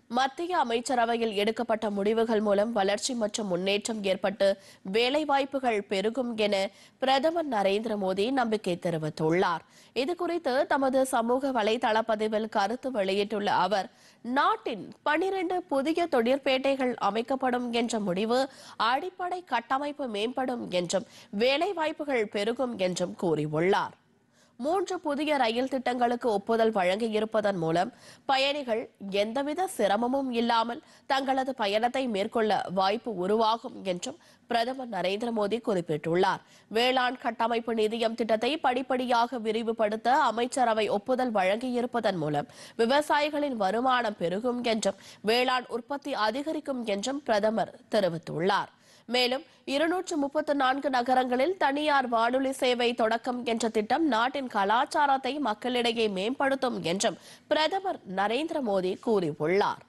மத்திய அமைச்சரவையில் எடுக்கப்பட்ட முடிவுகள் மூலம் வளர்ச்சி மற்றும் முன்னேற்றம் ஏற்பட்டு வேலைவாய்ப்புகள் பெருகும் என பிரதமர் நரேந்திர மோடி நம்பிக்கை தெரிவித்துள்ளார் இதுகுறித்து தமது சமூக வலைதள பதிவில் கருத்து வெளியிட்டுள்ள அவர் நாட்டின் பனிரெண்டு புதிய தொழிற்பேட்டைகள் அமைக்கப்படும் என்ற முடிவு அடிப்படை கட்டமைப்பு மேம்படும் என்றும் வேலைவாய்ப்புகள் பெருகும் என்றும் கூறியுள்ளார் மூன்று புதிய ரயில் திட்டங்களுக்கு ஒப்புதல் வழங்கியிருப்பதன் மூலம் பயணிகள் எந்தவித சிரமமும் இல்லாமல் தங்களது பயணத்தை மேற்கொள்ள வாய்ப்பு உருவாகும் என்றும் பிரதமர் நரேந்திர மோடி குறிப்பிட்டுள்ளார் வேளாண் கட்டமைப்பு நிதியம் திட்டத்தை படிப்படியாக விரிவுபடுத்த அமைச்சரவை ஒப்புதல் வழங்கியிருப்பதன் மூலம் விவசாயிகளின் வருமானம் பெருகும் என்றும் வேளாண் உற்பத்தி அதிகரிக்கும் என்றும் பிரதமர் தெரிவித்துள்ளார் மேலும் இருநூற்று முப்பத்து நான்கு நகரங்களில் தனியார் வானொலி சேவை தொடக்கம் என்ற திட்டம் நாட்டின் கலாச்சாரத்தை மக்களிடையே மேம்படுத்தும் என்றும் பிரதமர் நரேந்திர மோடி கூறியுள்ளார்